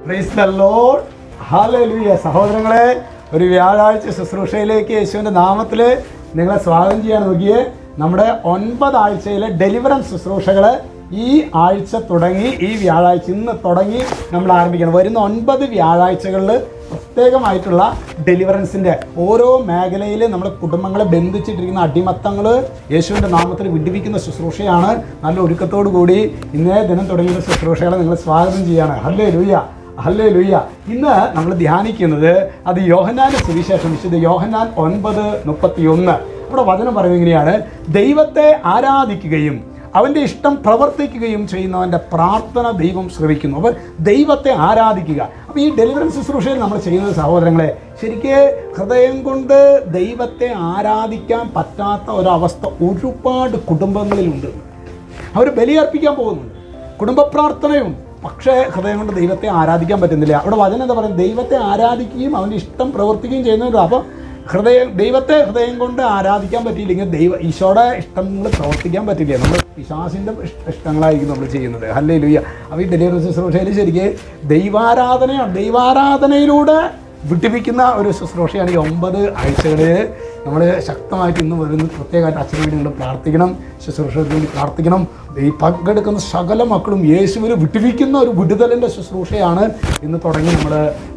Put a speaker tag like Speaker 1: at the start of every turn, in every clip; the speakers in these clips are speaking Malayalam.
Speaker 1: Praise the Lord. Hallelujah. സഹോദരങ്ങളെ ഒരു വ്യാഴാഴ്ച ശുശ്രൂഷയിലേക്ക് യേശുവിൻ്റെ നാമത്തിൽ നിങ്ങളെ സ്വാഗതം ചെയ്യാൻ നോക്കിയേ നമ്മുടെ ഒൻപത് ആഴ്ചയിലെ ഡെലിവറൻസ് ശുശ്രൂഷകൾ ഈ ആഴ്ച തുടങ്ങി ഈ വ്യാഴാഴ്ച ഇന്ന് തുടങ്ങി നമ്മൾ ആരംഭിക്കണം വരുന്ന ഒൻപത് വ്യാഴാഴ്ചകളിൽ പ്രത്യേകമായിട്ടുള്ള ഡെലിവറൻസിൻ്റെ ഓരോ മേഖലയിൽ നമ്മുടെ കുടുംബങ്ങളെ ബന്ധിച്ചിട്ടിരിക്കുന്ന അടിമത്തങ്ങൾ യേശുവിൻ്റെ നാമത്തിൽ വിടിവിക്കുന്ന ശുശ്രൂഷയാണ് നല്ല ഒരുക്കത്തോടു കൂടി ഇന്നേ ദിനം തുടങ്ങിയ ശുശ്രൂഷകളെ നിങ്ങൾ സ്വാഗതം ചെയ്യാണ് ഹല്ലേ ലൂയ്യ ഹല്ലേ ലൂയ്യ ഇന്ന് നമ്മൾ ധ്യാനിക്കുന്നത് അത് യോഹന്നാൻ്റെ സുവിശേഷം വിശുദ്ധ യോഹന്നാൻ ഒൻപത് മുപ്പത്തിയൊന്ന് ഇവിടെ വചനം പറയുന്നത് ഇങ്ങനെയാണ് ദൈവത്തെ ആരാധിക്കുകയും അവൻ്റെ ഇഷ്ടം പ്രവർത്തിക്കുകയും ചെയ്യുന്നവൻ്റെ പ്രാർത്ഥന ദൈവം ശ്രവിക്കുന്നു അപ്പോൾ ദൈവത്തെ ആരാധിക്കുക അപ്പോൾ ഈ ഡെലിവറൻസ് ശുശ്രൂഷയിൽ നമ്മൾ ചെയ്യുന്നത് സഹോദരങ്ങളെ ശരിക്ക് ഹൃദയം കൊണ്ട് ദൈവത്തെ ആരാധിക്കാൻ പറ്റാത്ത ഒരവസ്ഥ ഒരുപാട് കുടുംബങ്ങളിലുണ്ട് അവർ ബലിയർപ്പിക്കാൻ പോകുന്നുണ്ട് കുടുംബ പ്രാർത്ഥനയുണ്ട് പക്ഷേ ഹൃദയം കൊണ്ട് ദൈവത്തെ ആരാധിക്കാൻ പറ്റുന്നില്ല അവിടെ വചനം എന്താ പറയുന്നത് ദൈവത്തെ ആരാധിക്കുകയും അവൻ്റെ ഇഷ്ടം പ്രവർത്തിക്കുകയും ചെയ്യുന്നുണ്ട് അപ്പോൾ ഹൃദയം ദൈവത്തെ ഹൃദയം കൊണ്ട് ആരാധിക്കാൻ പറ്റിയില്ലെങ്കിൽ ദൈവ ഈശോയുടെ ഇഷ്ടങ്ങൾ പ്രവർത്തിക്കാൻ പറ്റില്ല നമ്മൾ പിശാസിൻ്റെ ഇഷ്ട- ഇഷ്ടങ്ങളായിരിക്കും നമ്മൾ ചെയ്യുന്നത് അല്ലേ ലുയ്യ അപ്പോൾ ഈ ഡെലിവറി ശുശ്രൂഷയിൽ ശരിക്ക് ദൈവാരാധനയാണ് ദൈവാരാധനയിലൂടെ വിട്ടിപ്പിക്കുന്ന ഒരു ശുശ്രൂഷയാണ് ഈ ഒമ്പത് ആഴ്ചകളിൽ നമ്മൾ ശക്തമായിട്ട് ഇന്ന് വരുന്ന പ്രത്യേകമായിട്ട് അച്ഛന് വേണ്ടി നിങ്ങൾ പ്രാർത്ഥിക്കണം ശുശ്രൂഷയ്ക്ക് വേണ്ടി പ്രാർത്ഥിക്കണം ഈ പങ്കെടുക്കുന്ന സകല മക്കളും യേശുവിൽ വിട്ടിപ്പിക്കുന്ന ഒരു വിടുതലിൻ്റെ ശുശ്രൂഷയാണ് ഇന്ന് തുടങ്ങി നമ്മൾ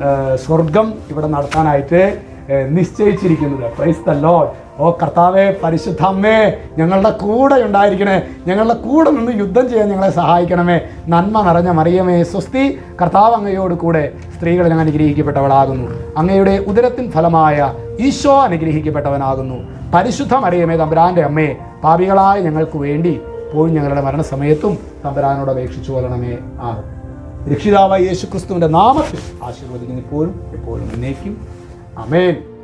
Speaker 1: സ്വർഗം ഇവിടെ നടത്താനായിട്ട് ഏഹ്, നിശ്ചയിച്ചിരിക്കുന്നത് പ്രൈസ് ദ ലോഡ് ഓ കർത്താവെ പരിശുദ്ധമ്മേ ഞങ്ങളുടെ കൂടെ ഉണ്ടായിരിക്കണേ ഞങ്ങളുടെ കൂടെ നിന്ന് യുദ്ധം ചെയ്യാൻ ഞങ്ങളെ സഹായിക്കണമേ നന്മ നിറഞ്ഞ മറിയമേ സ്വസ്തി കർത്താവ് അങ്ങയോട് കൂടെ സ്ത്രീകളിൽ അങ്ങ് അനുഗ്രഹിക്കപ്പെട്ടവളാകുന്നു അങ്ങയുടെ ഉദരത്തിൻ ഫലമായ ഈശോ അനുഗ്രഹിക്കപ്പെട്ടവനാകുന്നു പരിശുദ്ധ മറിയമേ തമ്പുരാൻ്റെ അമ്മേ പാപികളായ ഞങ്ങൾക്ക് വേണ്ടി പോയി ഞങ്ങളുടെ മരണസമയത്തും തമ്പുരാനോട് അപേക്ഷിച്ചു കൊള്ളണമേ ആകും രക്ഷിതാവായ യേശു ക്രിസ്തുവിൻ്റെ നാമത്തിൽ ആശീർവദിക്കുന്ന ഇപ്പോഴും എപ്പോഴും എന്നേക്കും അമേൻ